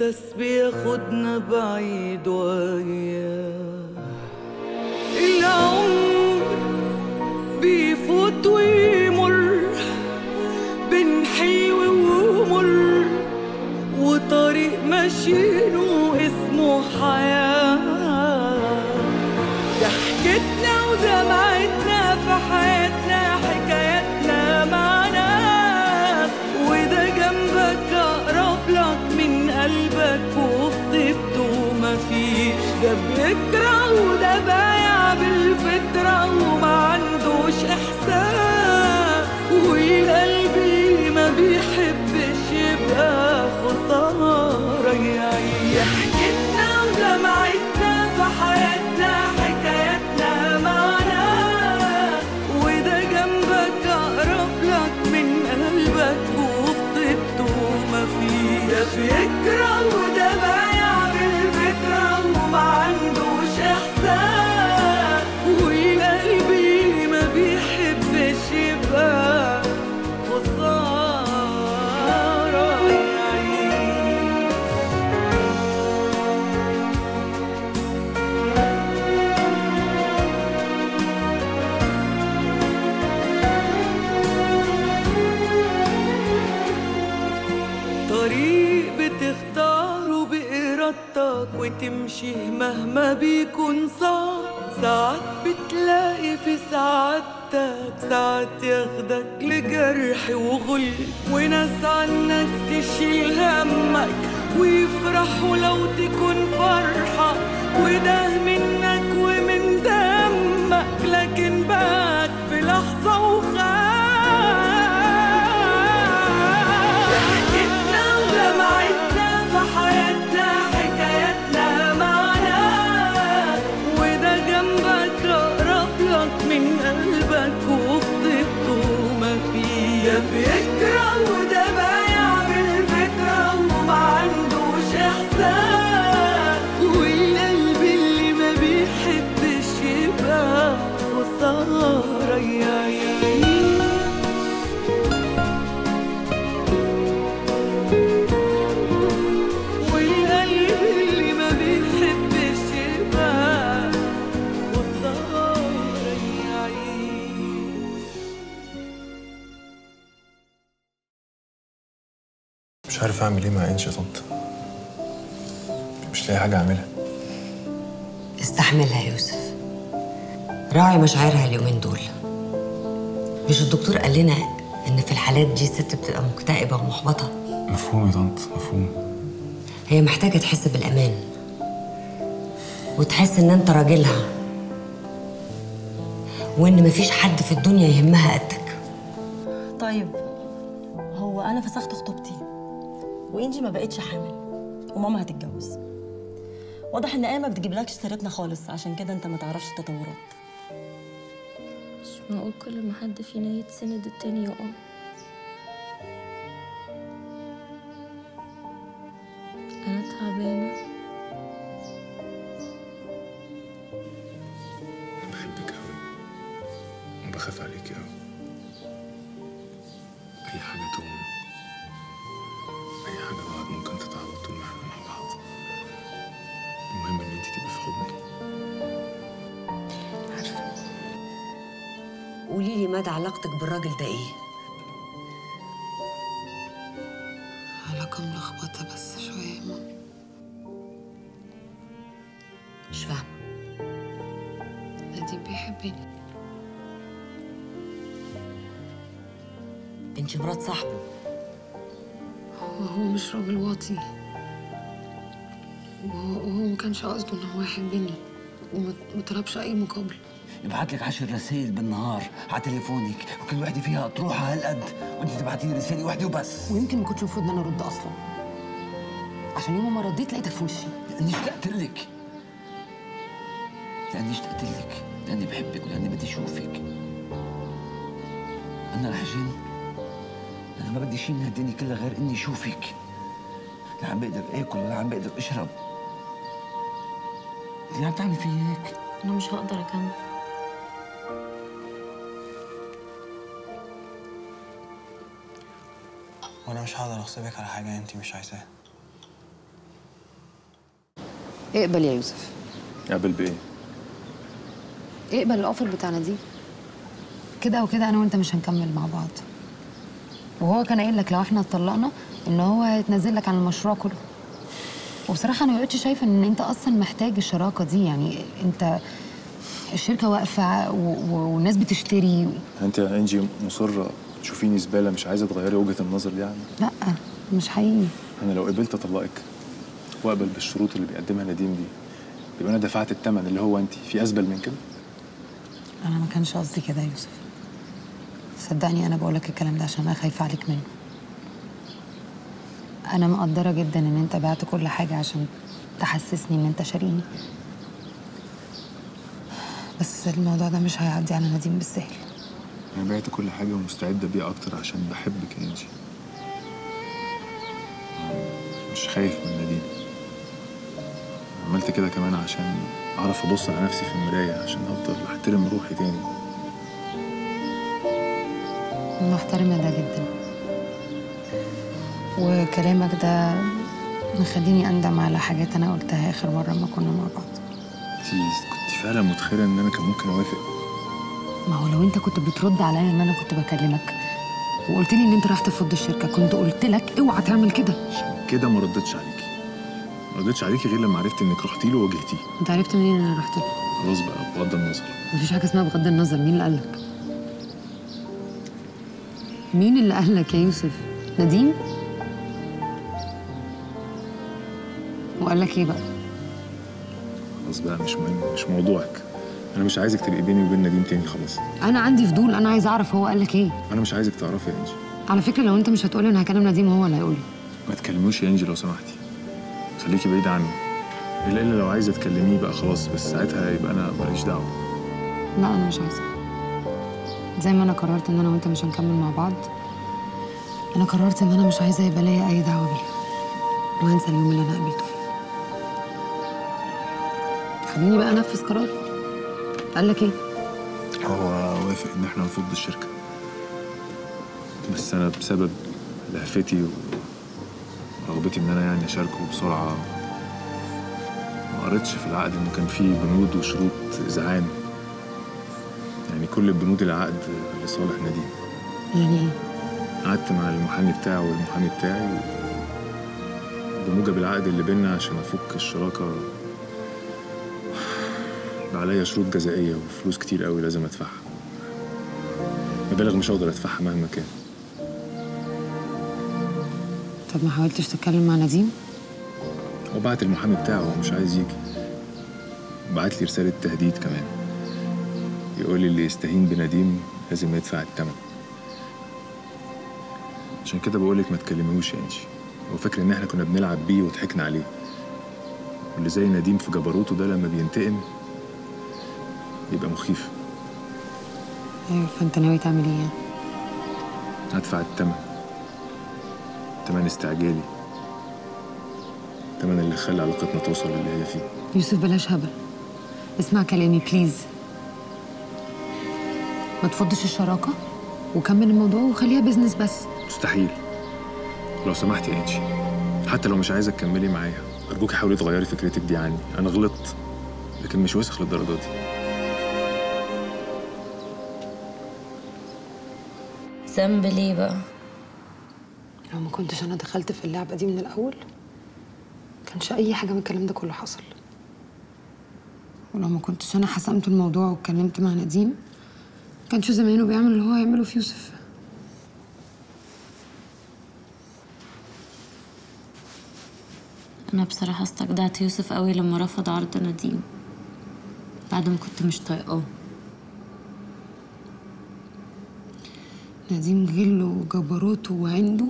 بس بياخدنا بعيد وياه العمر بيفوت ويمر بين حلو ومر وطريق ماشيينه اسمه حياة ضحكتنا ودمعتنا في حياتنا حكاياتنا مع ناس وده جنبك أقرب لك من قلبك وفي طيبته مفيش ده بيكره وده بايع بالفطرة وما عندوش إحساس وقلبي ما بيحبش يبقى خسارة يعيش ضحكتنا ودمعتنا في حياتنا حكاياتنا معنا وده جنبك أقرب لك من قلبك وفي طيبته مفيش ده بيكره وده بايع بالفكرة وما عندوش إحساس وقلبي ما بيحبش يبقى خسارة يعيش طريق بتختاره بإرادتك وتمشي مهما بيكون صعب ساعات بتلاقي في سعادتك ساعات ياخدك لجرح وغل وناس عنك تشيل همك ويفرحوا لو تكون فرحة وده منك ومن دمك لكن بات في لحظة وخاف ضحكتنا ودمعتنا في حياتنا حكاياتنا معنا وده جنبك أقرب لك من قلبك وفي طيبته مفيش ده بيكره وده بايع بالفكرة وما عندوش إحساس والقلب اللي ما بيحبش يبقى خسارة يعيش والقلب اللي ما بيحبش يبقى خسارة يعيش مش عارف اعمل ايه مع انش يا طنط مش لاقي حاجه اعملها استحملها يا يوسف راعي مشاعرها اليومين دول مش الدكتور قال لنا ان في الحالات دي الست بتبقى مكتئبه ومحبطه مفهوم يا طنط مفهوم هي محتاجه تحس بالامان وتحس ان انت راجلها وان مفيش حد في الدنيا يهمها قدك طيب هو انا فسخت خطوبتي وانجي ما بقتش حامل وماما هتتجوز واضح ان ايه ما بتجيبلكش سيرتنا خالص عشان كده انت ما تعرفش التطورات مش معقول كل ما حد فينا يتسند التاني يقع أنا تعبانة انا بحبك قوي وبخاف عليكي قوي اي حاجه تهون اي حاجه غلط ممكن تتعوض طول ما احنا مع بعض المهم ان انت تبقي في حضني قولي لي مدى علاقتك بالراجل ده ايه علاقة ملخبطة بس شوية يا ماما مش فاهمه نديم بيحبني انت مرات صاحبه وهو مش راجل واطي وهو وهو ما كانش قصده ان هو يحبني وما ما طلبش اي مقابل يبعت لك عشر رسائل بالنهار على تليفونك وكل واحدة فيها أطروحة هالقد وأنت تبعتي لي رسالة واحدة وبس ويمكن ما كنتش المفروض ان انا ارد اصلا عشان يوم ما رديت لقيتك في وشي لأني اشتقت لك لأني اشتقت لك لأني بحبك ولأني بدي أشوفك أنا الحجين أنا ما بدي شيء من هالدنيا كلها غير إني أشوفك لا عم بقدر آكل ولا عم بقدر أشرب أنت عم تعملي في هيك أنا مش هقدر أكمل وانا مش هقدر اغصبك على حاجه انت مش عايزاها اقبل يا يوسف قابل بايه؟ اقبل الاوفر بتاع نادين كده او كده انا وانت مش هنكمل مع بعض وهو كان قايل لك لو احنا اتطلقنا ان هو هيتنزل لك عن المشروع كله وبصراحه انا ما بقتش شايفه ان انت اصلا محتاج الشراكه دي يعني انت الشركه واقفه و... و... والناس بتشتري انت يا انجي مصره تشوفيني زباله مش عايزه تغيري وجهه النظر دي يعني لا مش حقيقي انا لو قبلت اطلقك واقبل بالشروط اللي بيقدمها نديم دي يبقى انا دفعت الثمن اللي هو انت في اسبل من كده انا ما كانش قصدي كده يا يوسف صدقني انا بقول لك الكلام ده عشان انا خايفه عليك منه انا مقدره جدا ان انت بعت كل حاجه عشان تحسسني ان انت شاريني بس الموضوع ده مش هيعدي على نديم بالسهل انا بعت كل حاجه ومستعد ابيع اكتر عشان بحبك يا انجي مش خايف من نديم عملت كده كمان عشان اعرف ابص على نفسي في المرايه عشان افضل احترم روحي تاني محترمه ده جدا وكلامك ده مخليني اندم على حاجات انا قلتها اخر مره ما كنا مع بعض انت كنت فعلا متخيله ان انا كان ممكن اوافق ما هو لو انت كنت بترد عليا ان انا كنت بكلمك وقلت لي ان انت رايح تفض الشركه كنت قلت لك اوعى تعمل كده كده ما ردتش عليكي ما ردتش عليكي غير لما عرفت انك رحتي له وواجهتيه انت عرفت منين ان انا رحت له خلاص بقى بغض النظر مفيش حاجه اسمها بغض النظر مين اللي قالك مين اللي قالك يا يوسف نديم وقال لك ايه بقى خلاص بقى مش مهم مش موضوعك انا مش عايزك تبقي بيني وبين نديم تاني خلاص انا عندي فضول انا عايز اعرف هو قال لك ايه انا مش عايزك تعرفي يا انجي على فكره لو انت مش هتقولي انا هكلم نديم هو اللي هيقولي ما تكلموش يا انجي لو سمحتي خليكي بعيدة عنه الا الا لو عايزه تكلميه بقى خلاص بس ساعتها يبقى انا ماليش دعوه لا انا مش عايزه زي ما انا قررت ان انا وانت مش هنكمل مع بعض انا قررت ان انا مش عايزه يبقى ليا اي دعوه بيها وهنسى اليوم اللي انا قابلته فيه خليني بقى انفذ قراري قال لك ايه هو وافق ان احنا نفض الشركه بس انا بسبب لهفتي ورغبتي ان انا يعني اشاركه بسرعه ما قريتش في العقد انه كان فيه بنود وشروط اذعان يعني كل البنود العقد لصالح نديم يعني ايه قعدت مع المحامي بتاعه والمحامي بتاعي بموجب العقد اللي بينا عشان افك الشراكه بقى عليا شروط جزائيه وفلوس كتير قوي لازم ادفعها مبالغ مش هقدر ادفعها مهما كان طب ما حاولتش تتكلم مع نديم هو بعت المحامي بتاعه هو مش عايز يجي بعت لي رساله تهديد كمان يقول لي اللي يستهين بنديم لازم يدفع الثمن عشان كده بقول لك ما تكلميهوش يا انجي هو فاكر ان احنا كنا بنلعب بيه وضحكنا عليه واللي زي نديم في جبروته ده لما بينتقم بيبقى مخيف ايوه فانت ناوي تعمل ايه يعني هدفع الثمن تمن استعجالي تمن اللي خلى علاقتنا توصل للي هي فيه يوسف بلاش هبل اسمع كلامي بليز ما تفضش الشراكه وكمل الموضوع وخليها بيزنس بس مستحيل لو سمحت يا انجي حتى لو مش عايزه تكملي معايا ارجوكي حاولي تغيري فكرتك دي عني انا غلطت لكن مش وسخ للدرجه دي ذنب ليه بقى لو ما كنتش انا دخلت في اللعبه دي من الاول كانش اي حاجه من الكلام ده كله حصل ولو ما كنتش انا حسمت الموضوع واتكلمت مع نديم كانش زمانه بيعمل اللي هو هيعمله في يوسف انا بصراحه استجدعت يوسف قوي لما رفض عرض نديم بعد ما كنت مش طايقاه نديم غله وجبروته وعنده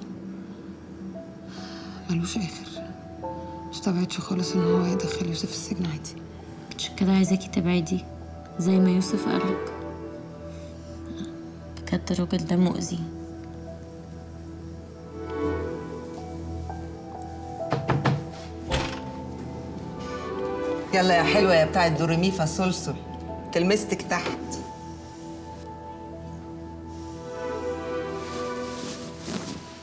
ملوش اخر مستبعدش خالص ان هو يدخل يوسف السجن عادي عشان كده عايزاكي تبعدي زي ما يوسف قالك بجد الراجل ده مؤذي يلا يا حلوة يا بتاعة دوريمي فاسولسل تلمستك تحت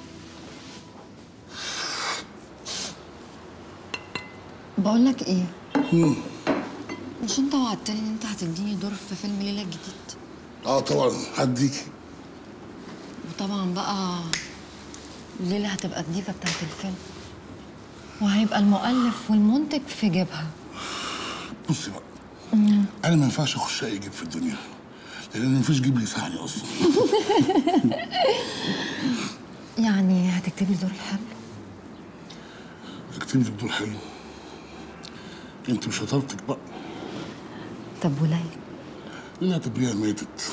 بقول لك ايه مش انت وعدتني ان انت هتديني دور في فيلم ليلى الجديد اه طبعا هديكي وطبعا بقى ليلى هتبقى الديفا بتاعت الفيلم وهيبقى المؤلف والمنتج في جيبها بصي بقى انا ما ينفعش اخش اي جيب في الدنيا لان مفيش جيب يساعدني اصلا يعني هتكتبي دور الحل اكتب لك دور حلو انت مش شطارتك بقى طب وليلى ليه اعتبريها ماتت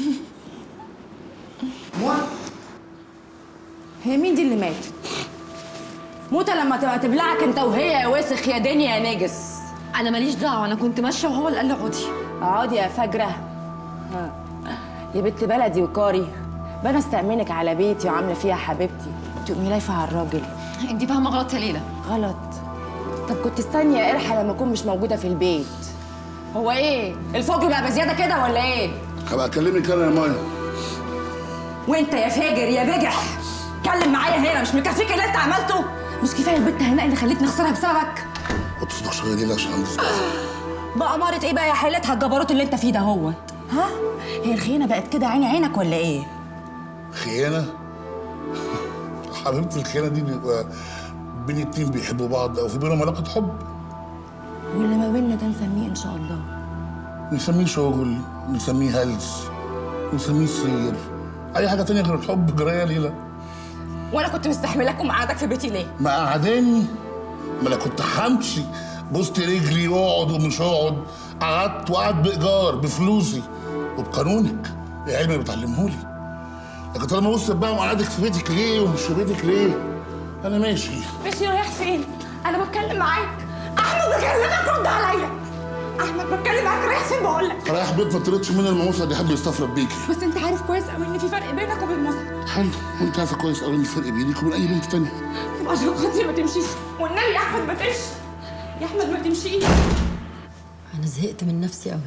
هي مين دي اللي ماتت؟ موتة لما تبقى تبلعك انت وهي يا وسخ يا دنيا يا نجس انا ماليش دعوه انا كنت ماشيه وهو اللي قال لي اقعدي اقعدي يا فجرة ها. يا بنت بلدي وكاري بنا استأمنك على بيتي وعاملة فيها حبيبتي تقومي لايفة على الراجل انت فاهمه غلط يا ليلى غلط طب كنت استني يا قرحة لما اكون مش موجودة في البيت هو ايه؟ الفوق بقى بزيادة كده ولا ايه؟ هبقى اكلمك انا يا مايا وانت يا فاجر يا بجح اتكلم معايا هنا مش مكفيك اللي انت عملته مش كفايه البت هناء اللي خليتني اخسرها بسببك ما تصدقش غير ليلى عشان عندي صداع بقى مرت ايه بقى يا حيلتها الجبروت اللي انت فيه ده هوت ها هي الخيانه بقت كده عيني عينك ولا ايه خيانه حبيبتي الخيانه دي بيبقى بين اتنين بيحبوا بعض او في بينهم علاقه حب واللي ما بيننا ده نسميه ان شاء الله نسميه شغل نسميه هلس نسميه سير اي حاجه تانية غير الحب جرايه يا ليلى وانا كنت مستحملاك ومقعدك في بيتي ليه ما قعداني ما انا كنت همشي بوست رجلي واقعد ومش اقعد قعدت وقعد بايجار بفلوسي وبقانونك العلم اللي بتعلمهولي لكن طالما بص بقى وقعدك في بيتك ليه ومش في بيتك ليه انا ماشي ماشي رايح فين انا بتكلم معاك احمد بكلمك رد عليا احمد بتكلم معاك رايح فين بقول لك رايح بيت ما طلعتش من الموسى اللي يحب يستفرد بيكي بس انت عارف كويس قوي ان في فرق بينك وبين مصر حلو وانت عارفه كويس قوي ان الفرق بينك وبين اي بنت تانية طب عشان خاطري ما تمشيش والنبي يا احمد ما تمشي يا احمد ما تمشيش أنا زهقت من نفسي قوي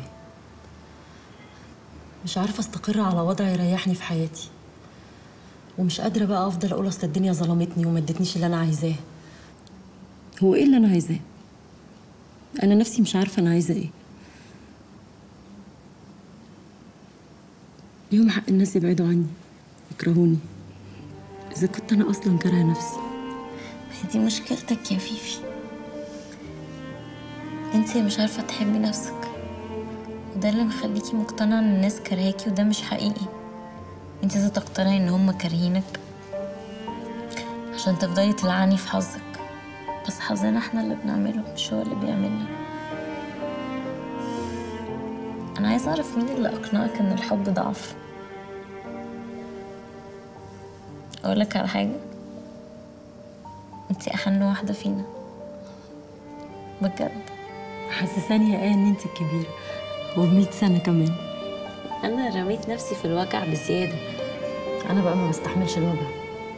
مش عارفة استقر على وضع يريحني في حياتي ومش قادرة بقى أفضل أقول أصل الدنيا ظلمتني وما ادتنيش اللي أنا عايزاه هو إيه اللي أنا عايزاه؟ أنا نفسي مش عارفة أنا عايزة إيه ليهم حق الناس يبعدوا عني يكرهوني إذا كنت أنا أصلا كارهة نفسي هي دي مشكلتك يا فيفي انت مش عارفة تحبي نفسك وده اللي مخليكي مقتنعة ان الناس كرهاكي وده مش حقيقي انت لازم تقتنعي ان هم كارهينك عشان تفضلي تلعني في حظك بس حظنا احنا اللي بنعمله مش هو اللي بيعملنا انا عايزة اعرف مين اللي اقنعك ان الحب ضعف اقولك على حاجة انت احن واحدة فينا بجد حسساني يا آية إن أنت الكبيرة وبمية سنة كمان انا رميت نفسي في الوجع بزيادة أنا بقى ما بستحملش الوجع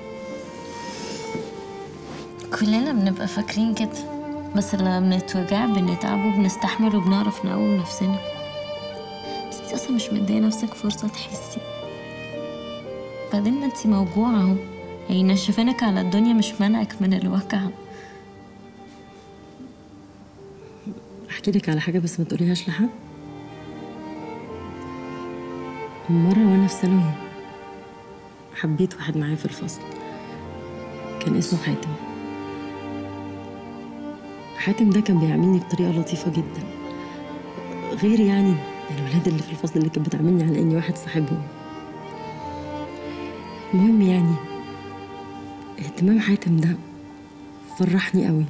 كلنا بنبقى فاكرين كده بس لما بنتوجع بنتعب وبنستحمل وبنعرف نقوم نفسنا بس انت اصلا مش مديه نفسك فرصة تحسي بعدين ما انت موجوعة اهو يعني نشفانك على الدنيا مش منعك من الوجع احكي لك على حاجه بس ما تقوليهاش لحد مره وانا في ثانوي حبيت واحد معايا في الفصل كان اسمه حاتم حاتم ده كان بيعاملني بطريقه لطيفه جدا غير يعني الولاد اللي في الفصل اللي كانت بتعاملني على اني واحد صاحبهم المهم يعني اهتمام حاتم ده فرحني قوي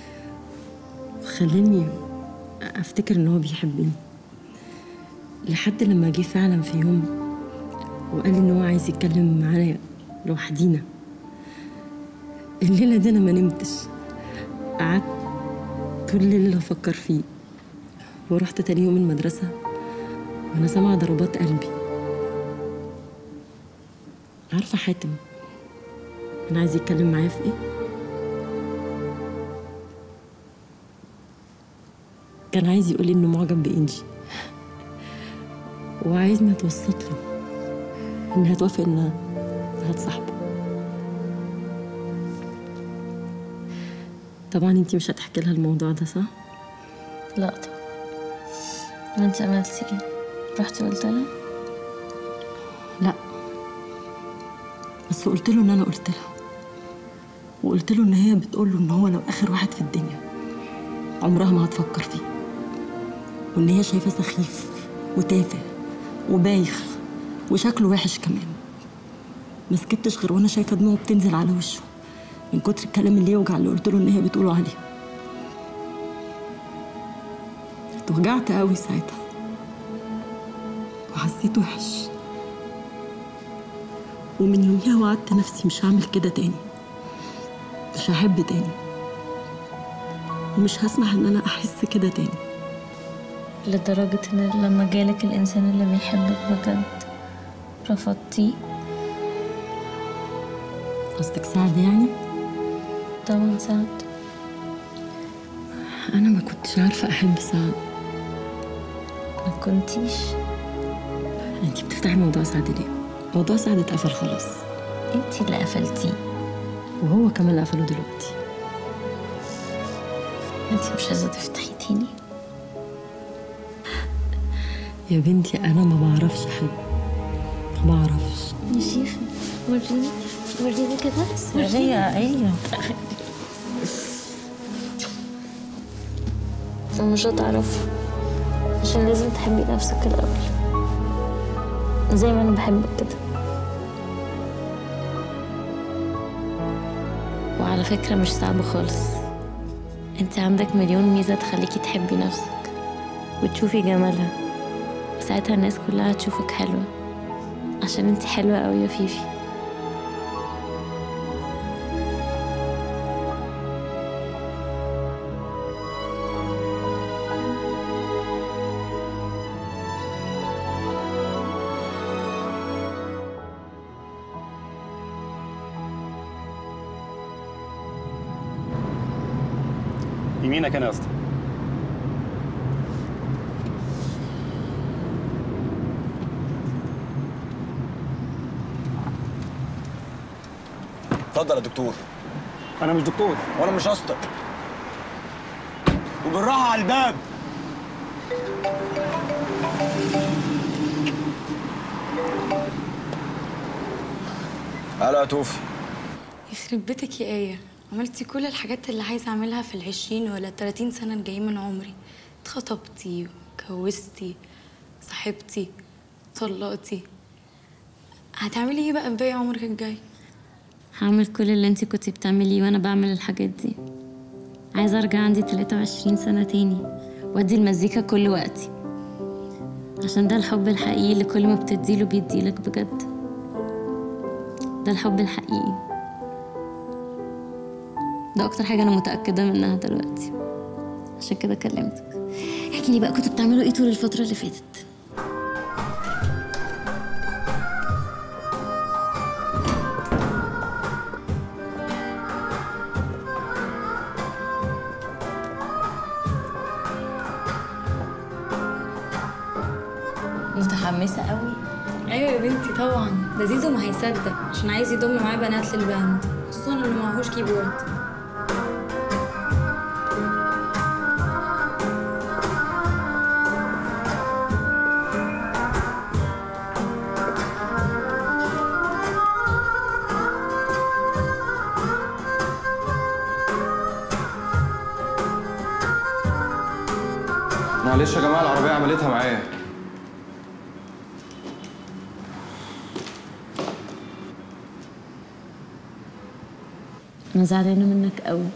خلاني افتكر ان هو بيحبني لحد لما جه فعلا في يوم وقال لي ان هو عايز يتكلم معايا لوحدينا الليله دي انا ما نمتش قعدت طول الليل افكر فيه ورحت تاني يوم المدرسه وانا سامعه ضربات قلبي عارفه حاتم انا عايز يتكلم معايا في ايه كان عايز يقول لي انه معجب بانجي وعايزني اتوسط له انها توافق انها هتصاحبه طبعا انتي مش هتحكي لها الموضوع ده صح لا طبعا وانت عملتي ايه رحتي قلت لها لا بس قلت له ان انا قلت لها وقلت له ان هي بتقول له ان هو لو اخر واحد في الدنيا عمرها ما هتفكر فيه وان هي شايفاه سخيف وتافه وبايخ وشكله وحش كمان ما سكتش غير وانا شايفه دموعه بتنزل على وشه من كتر الكلام اللي يوجع اللي قلت له ان هي بتقوله عليه اتوجعت قوي ساعتها وحسيت وحش ومن يوميها وعدت نفسي مش هعمل كده تاني مش هحب تاني ومش هسمح ان انا احس كده تاني لدرجة ان لما جالك الانسان اللي بيحبك بجد رفضتيه قصدك سعد يعني طبعا سعد انا ما كنتش عارفه احب سعد ما كنتيش انتي بتفتحي موضوع سعد ليه موضوع سعد اتقفل خلاص انتي اللي قفلتيه وهو كمان قفله دلوقتي انتي مش عايزة تفتحي تاني يا بنتي انا ما بعرفش احب ما بعرفش يا شيخة وريني وريني كده هي هي ومش هتعرفي عشان لازم تحبي نفسك الأول زي ما أنا بحبك كده وعلى فكرة مش صعب خالص انت عندك مليون ميزة تخليكي تحبي نفسك وتشوفي جمالها وساعتها الناس كلها هتشوفك حلوة عشان انت حلوة أوي يا فيفي يمينك انا يا اسطى اتفضل يا دكتور انا مش دكتور وانا مش اسطى وبالراحه على الباب هلا يا توفي يخرب بيتك يا آية عملتي كل الحاجات اللي عايزة أعملها في العشرين ولا التلاتين سنة الجايين من عمري اتخطبتي اتجوزتي صاحبتي طلقتي هتعملي ايه بقى في باقي عمرك الجاي؟ هعمل كل اللي انت كنتي بتعمليه وانا بعمل الحاجات دي عايزة ارجع عندي 23 سنة تاني وادي المزيكا كل وقتي عشان ده الحب الحقيقي اللي كل ما بتديله بيديلك بجد ده الحب الحقيقي ده اكتر حاجة انا متأكدة منها دلوقتي عشان كده كلمتك احكي لي بقى كنتوا بتعملوا ايه طول الفترة اللي فاتت متحمسة قوي ايوه يا بنتي طبعا ده زيزو ما هيصدق عشان عايز يضم معاه بنات للباند خصوصا اللي معهوش كيبورد معلش يا جماعه العربيه عملتها معايا انا زعلانة منك قوي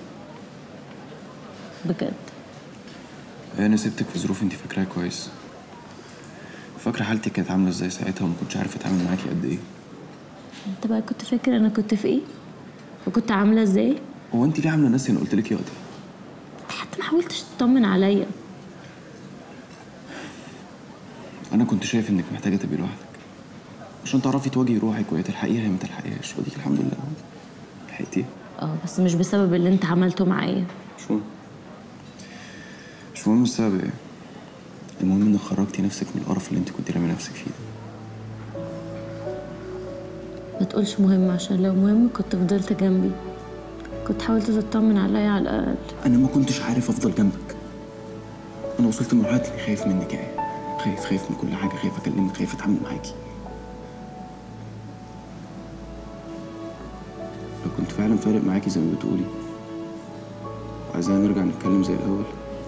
بجد انا سبتك في ظروف انت فاكراها كويس فاكره حالتي كانت عامله ازاي ساعتها وما كنتش عارفه اتعامل معاكي قد ايه انت بقى كنت فاكر انا كنت في ايه وكنت عاملة ازاي هو انت ليه عامله ناسي انا قلت لك ايه وقتها حتى ما حاولتش تطمن عليا انا كنت شايف انك محتاجه تبقي لوحدك عشان تعرفي تواجهي روحك وهي تلحقيها يا ما تلحقيهاش وديك الحمد لله لحقتيها اه بس مش بسبب اللي انت عملته معايا مش مهم مش مهم السبب ايه المهم انك خرجتي نفسك من القرف اللي انت كنت رامي نفسك فيه ده ما تقولش مهم عشان لو مهم كنت فضلت جنبي كنت حاولت تطمن عليا على الاقل انا ما كنتش عارف افضل جنبك انا وصلت لمرحله اني خايف منك يا ايه خايف خايف من كل حاجه خايف اكلمك خايف اتعامل معاكي لو كنت فعلا فارق معاكي زي ما بتقولي وعايزانا نرجع نتكلم زي الاول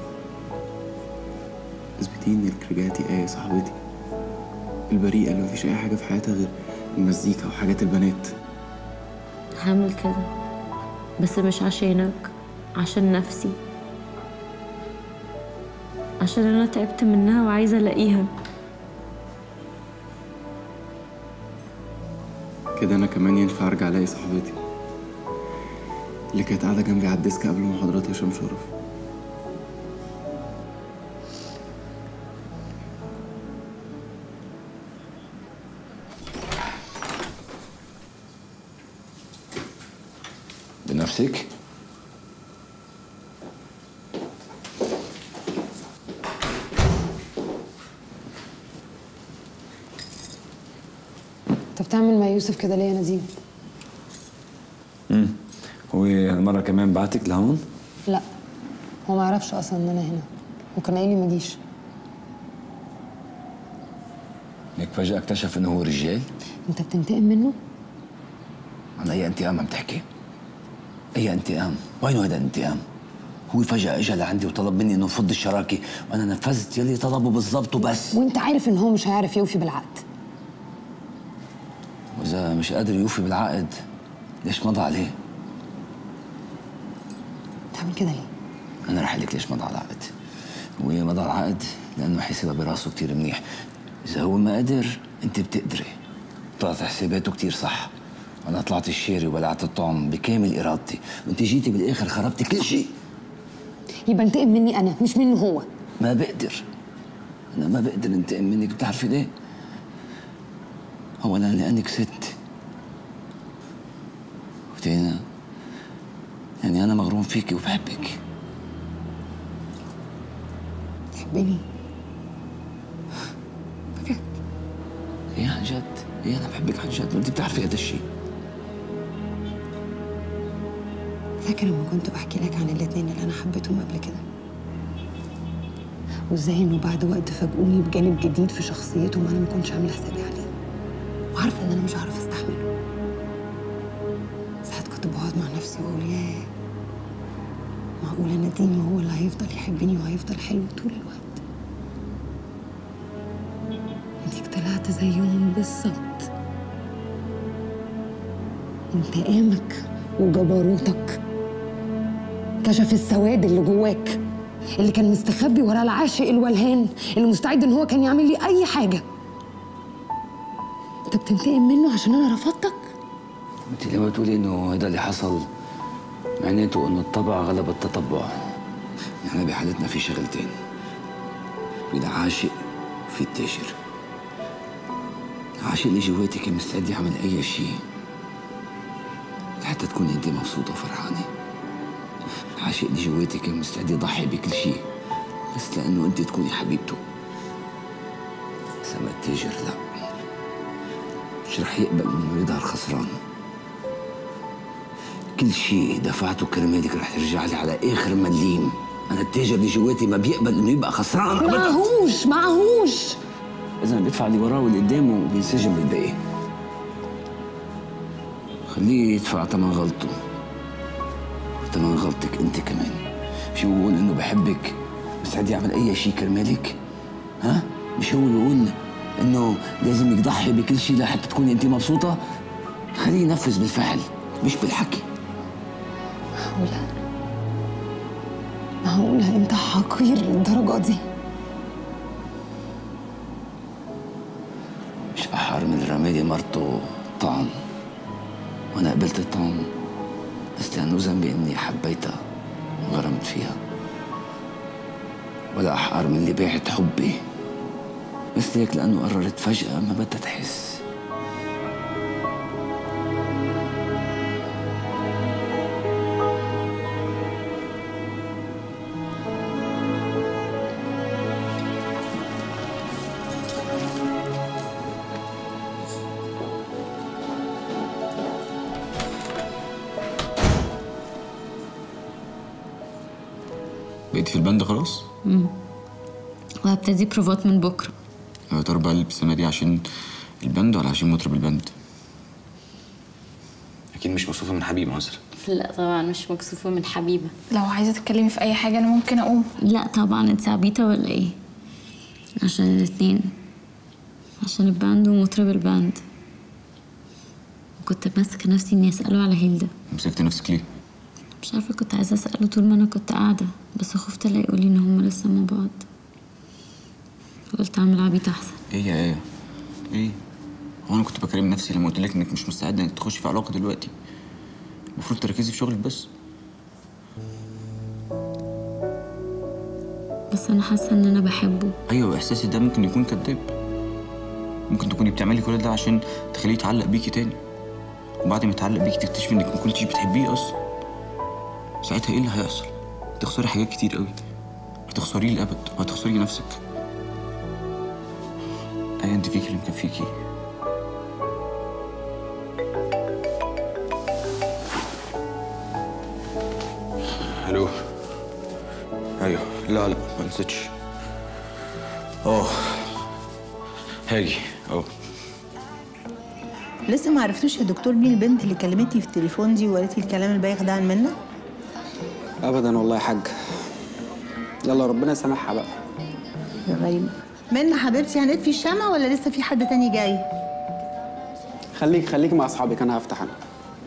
اثبتي انك رجعتي ايه صاحبتي البريئه اللي مفيش اي حاجه في حياتها غير المزيكا وحاجات البنات هعمل كده بس مش عشانك عشان نفسي عشان انا تعبت منها وعايزه الاقيها كده انا كمان ينفع ارجع الاقي صاحبتي اللي كانت قاعده جنبي على الديسك قبل محاضرات هشام شرف بنفسك انت بتعمل مع يوسف كده ليه يا نديم امم هو المره كمان بعتك لهون لا هو ما يعرفش اصلا ان انا هنا وكان قايل لي ما اجيش هيك فجاه اكتشف انه هو رجال انت بتنتقم منه عن اي انتقام عم تحكي اي انتقام وينه هذا الانتقام هو فجأة اجى لعندي وطلب مني انه افض الشراكة وانا نفذت يلي طلبه بالضبط وبس وانت عارف ان هو مش هيعرف يوفي بالعقد واذا مش قادر يوفي بالعقد ليش مضى عليه؟ تعمل كده ليه انا رح لك ليش مضى على العقد هو مضى على العقد لانه حسبها براسه كتير منيح اذا هو ما قدر انت بتقدري طلعت حساباته كتير صح انا طلعت الشاري وبلعت الطعم بكامل ارادتي وانت جيتي بالاخر خربتي كل شيء يبقى انتقم مني انا مش منه هو ما بقدر انا ما بقدر انتقم منك بتعرفي ليه اولا لانك ست وتينا يعني انا مغروم فيكي وبحبك تحبني ايه عن جد ايه انا بحبك عن جد وانت بتعرفي هذا الشيء فاكر لما كنت بحكي لك عن الاتنين اللي انا حبيتهم قبل كده وازاي انه بعد وقت فاجئوني بجانب جديد في شخصيتهم انا ما كنتش عامله حسابي عليه وعارفه ان انا مش هعرف استحمله ساعات كنت بقعد مع نفسي واقول ياه معقوله نديم هو اللي هيفضل يحبني وهيفضل حلو طول الوقت انتي طلعت زيهم بالظبط انتقامك وجبروتك كشف السواد اللي جواك اللي كان مستخبي ورا العاشق الولهان اللي مستعد ان هو كان يعمل لي اي حاجه انت بتنتقم منه عشان انا رفضتك انت لما تقولي انه هذا اللي حصل معناته انه الطبع غلب التطبع يعني بحالتنا في شغلتين في العاشق وفي التاجر العاشق اللي جواتي كان مستعد يعمل اي شيء لحتى تكوني انت مبسوطه وفرحانه العاشق اللي جواتي كان مستعد يضحي بكل شيء بس لانه انت تكوني حبيبته بس اما التاجر لا مش رح يقبل انه يظهر خسران كل شيء دفعته كرمالك رح يرجع لي على اخر مليم انا التاجر اللي جواتي ما بيقبل انه يبقى خسران ابدا معهوش معهوش اذا بيدفع اللي وراه واللي قدامه وبينسجم بالباقي خليه يدفع ثمن غلطه وثمن غلطك انت كمان مش هو بيقول انه بحبك مستعد يعمل اي شيء كرمالك ها مش هو بيقول انه لازم يضحي بكل شيء لحتى تكوني انت مبسوطه خليه ينفذ بالفعل مش بالحكي معقولة معقولة انت حقير للدرجة دي مش أحر من رمادي مرته طعم وأنا قبلت الطعم بس لأنه ذنبي إني حبيتها وغرمت فيها ولا أحقر من اللي باعت حبي بس ليك لأنه قررت فجأة ما بدها تحس بقيتي في البند خلاص؟ مم. وهبتدي بروفات من بكره يا ترى بقى الابتسامة دي عشان البند ولا عشان مطرب البند؟ أكيد مش مصروفة من حبيب مثلا لا طبعا مش مكسوفه من حبيبه لو عايزه تتكلمي في اي حاجه انا ممكن اقوم لا طبعا انت عبيطه ولا ايه عشان الاتنين عشان الباند ومطرب الباند كنت ماسكه نفسي اني اساله على هيلدا مسكت نفسك ليه؟ مش عارفه كنت عايزه اساله طول ما انا كنت قاعده بس خفت الاقي يقولي ان هما لسه مع بعض قلت اعمل عبيط احسن إيه يا إيه؟ إيه؟ هو أنا كنت بكلم نفسي لما قلت لك إنك مش مستعدة إنك تخشي في علاقة دلوقتي المفروض تركزي في شغلك بس بس انا حاسه ان انا بحبه أيوة إحساسي ده ممكن يكون كذاب ممكن تكوني بتعملي كل ده عشان تخليه يتعلق بيكي تاني وبعد ما يتعلق بيكي تكتشفي إنك ما كنتيش بتحبيه أصلا ساعتها إيه اللي هيحصل؟ هتخسري حاجات كتير قوي هتخسريه لأبد وهتخسري نفسك أيا أنت فيكي اللي مكفيكي الو ايوه لا لا ما نسيتش اه هاجي اه لسه ما عرفتوش يا دكتور مين البنت اللي كلمتني في التليفون دي وقالت لي الكلام البايخ ده عن منى ابدا والله يا حاج يلا ربنا يسامحها بقى غريب منى حبيبتي هنطفي الشمع ولا لسه في حد تاني جاي خليك خليك مع اصحابك انا هفتح انا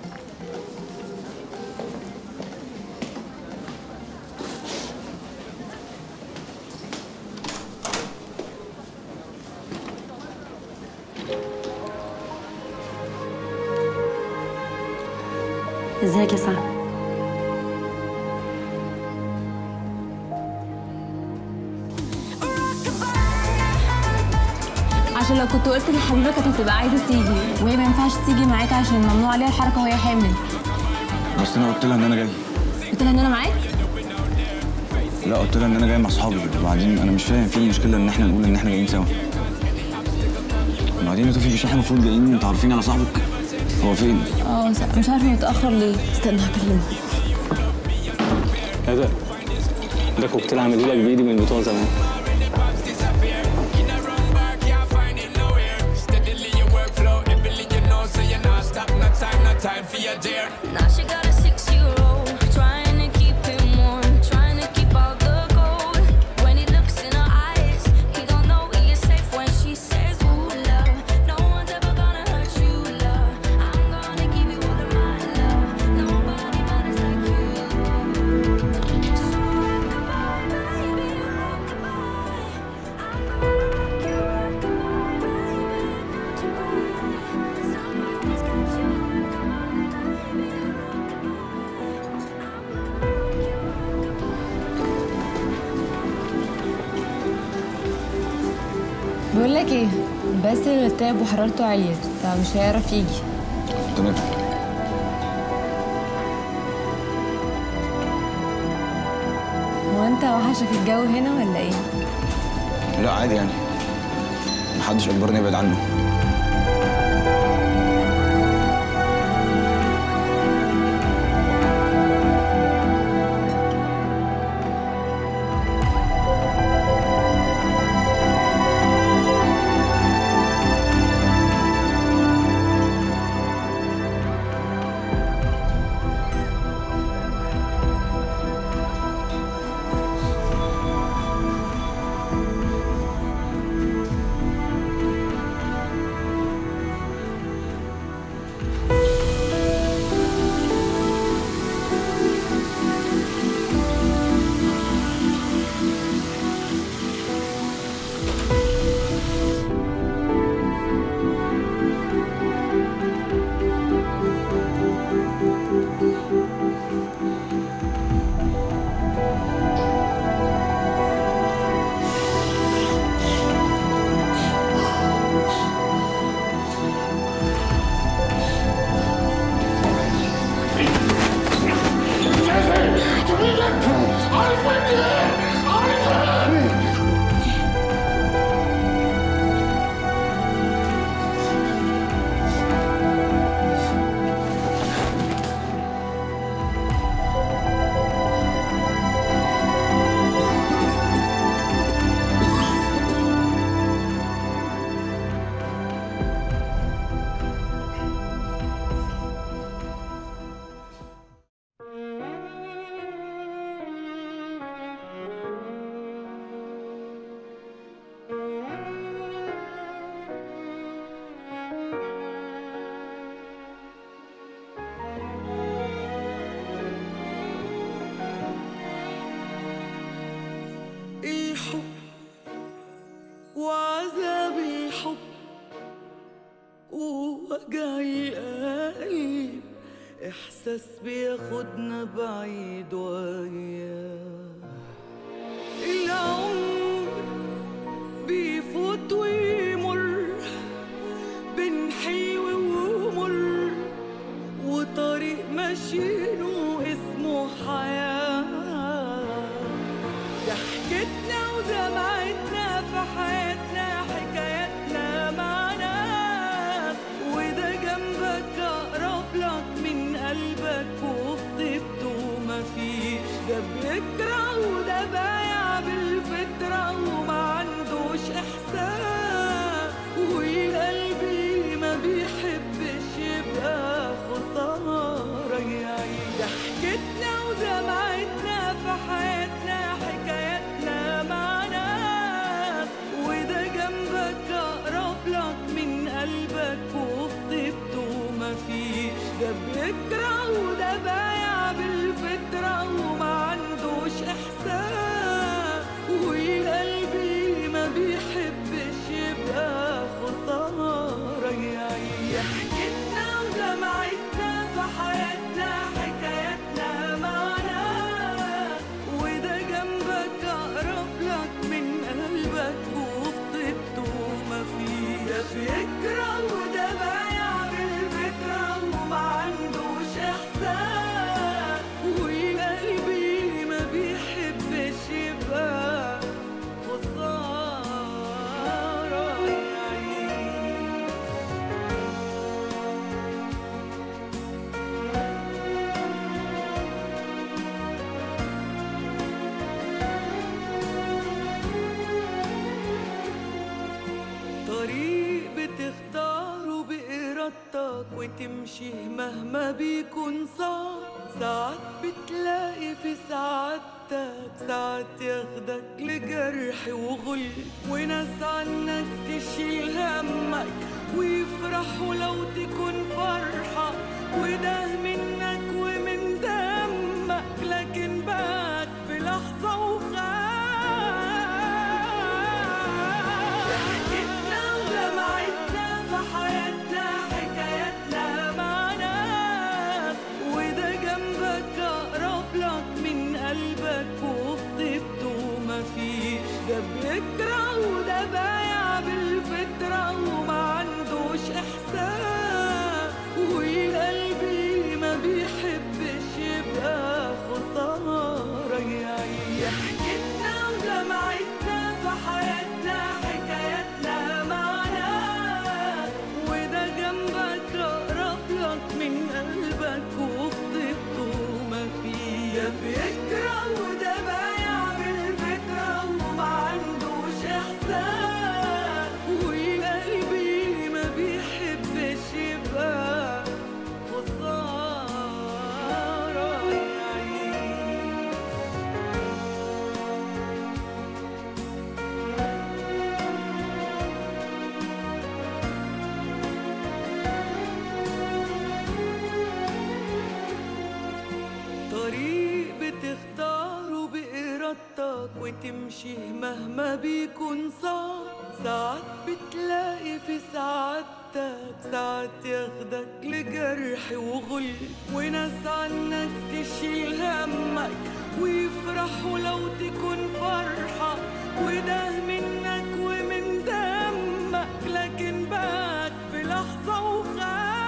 ازيك يا سعد عشان لو كنت قلت لحبيبه كانت هتبقى عايزه تيجي وهي ما ينفعش تيجي معاك عشان ممنوع عليها الحركه وهي حامل بس انا قلت لها ان انا جاي قلت لها ان انا معاك لا قلت لها ان انا جاي مع اصحابي وبعدين انا مش فاهم في المشكله ان احنا نقول ان احنا جايين سوا وبعدين يا توفي مش احنا المفروض جايين متعرفين على صاحبك هو فين اه س- مش عارفه متاخر ليه استنى هكلمه ايه ده؟ ده كوكتيل عامله لك بايدي من بتوع زمان Now she got a six-year-old, trying to keep him warm, trying to keep all the gold. When he looks in her eyes, he don't know he is safe when she says, "Ooh, love, no one's ever gonna hurt you, love. I'm gonna give you all of my love. Nobody matters like you." So rock the boat, baby, rock the boat. I'm gonna rock you, rock the boat, baby, don't you worry. Somebody's got you. بقول لك ايه بس اللي تعب وحرارته عاليه فمش هيعرف يجي تمام هو انت وحشك الجو هنا ولا ايه لا عادي يعني محدش اجبرني ابعد عنه وجع القلب إحساس بياخدنا بعيد وياه العمر بيفوت ويمر بين حلو ومر وطريق ماشيينه اسمه حياة ضحكتنا ودمعتنا في حياتنا حكاياتنا مع ناس وده جنبك أقرب لك من قلبك وفي طيبته مفيش ده بيكره وده بايع بالفطرة وما عندوش إحساس وقلبي ما بيحبش يبقى خسارة يعيش ضحكتنا ودمعتنا في حياتنا حكاياتنا مع ناس وده جنبك أقرب لك من قلبك وفي طيبته مفيش ده بيكره وده بايع بالفطرة وما عندوش إحساس وقلبي ما بيحبش يبقى خسارة يعيش ضحكتنا ودمعتنا في حياتنا حكاياتنا مع ناس وده جنبك أقرب لك من قلبك وفي طيبته مفيش ده بيكره وده بايع بالفكرة وما عندوش إحساس وقلبي ما بيحبش يبقى خسارة يعيش طريق بتختاره بإرادتك وتمشيه مهما بيكون صعب ساعات بتلاقي في سعادتك ساعات ياخدك لجرح وغل وناس عنك تشيل همك ويفرحوا لو تكون فرحة وده منك ومن دمك لكن باك في لحظة وخاف ضحكتنا ودمعتنا في حياتنا حكاياتنا مع ناس وده جنبك أقرب لك من قلبك وفي طيبته مفيش ده بيكره وده بايع بالفطرة وما عندوش إحساس وقلبي ما بيحبش يبقى خسارة يعيش ضحكتنا ودمعتنا في حياتنا حكاياتنا مع ناس وده جنبك أقرب لك من قلبك وفي طيبته مفيش ده بيكره وده بايع بالفكرة وما عندوش إحساس وقلبي ما بيحبش يبقى خسارة يعيش طريق بتختاره بإرادتك وتمشيه مهما بيكون صعب ساعات بتلاقي في سعادتك ساعات ياخدك لجرح وغل وناس عنك تشيل همك ويفرحوا لو تكون فرحة وده منك ومن دمك لكن باك في لحظة وخاف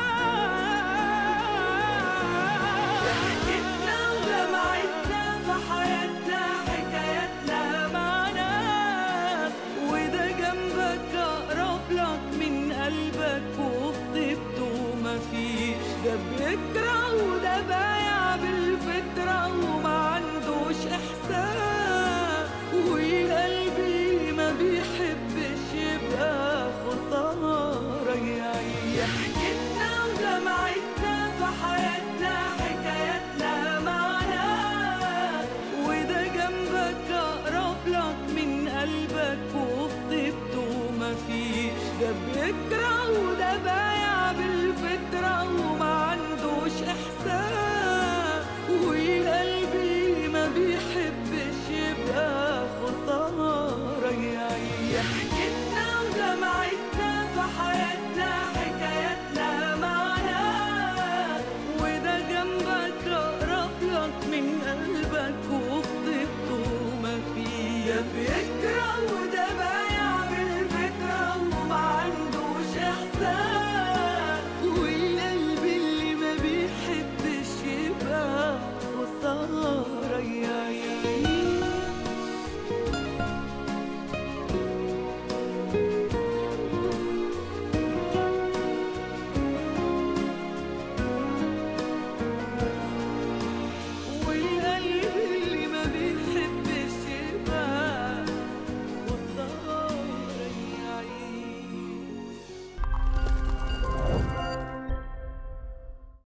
ضحكتنا ودمعتنا في حياتنا حكاياتنا مع ناس وده جنبك أقرب لك من قلبك وفي طيبته مفيش ده بيكره وده بايع بالفطرة وما عندوش إحساس وقلبي ما بيحبش يبقى خسارة يعيش ضحكتنا ودمعتنا في حياتنا حكاياتنا مع ناس وده جنبك أقرب لك من قلبك وفي طيبته مفيش ده بيكره وده بايع بالفطرة وما عندوش إحساس وقلبي ما بيحبش يبقى خسارة يعيش ضحكتنا ودمعتنا في حياتنا حكاياتنا بيكره وده باين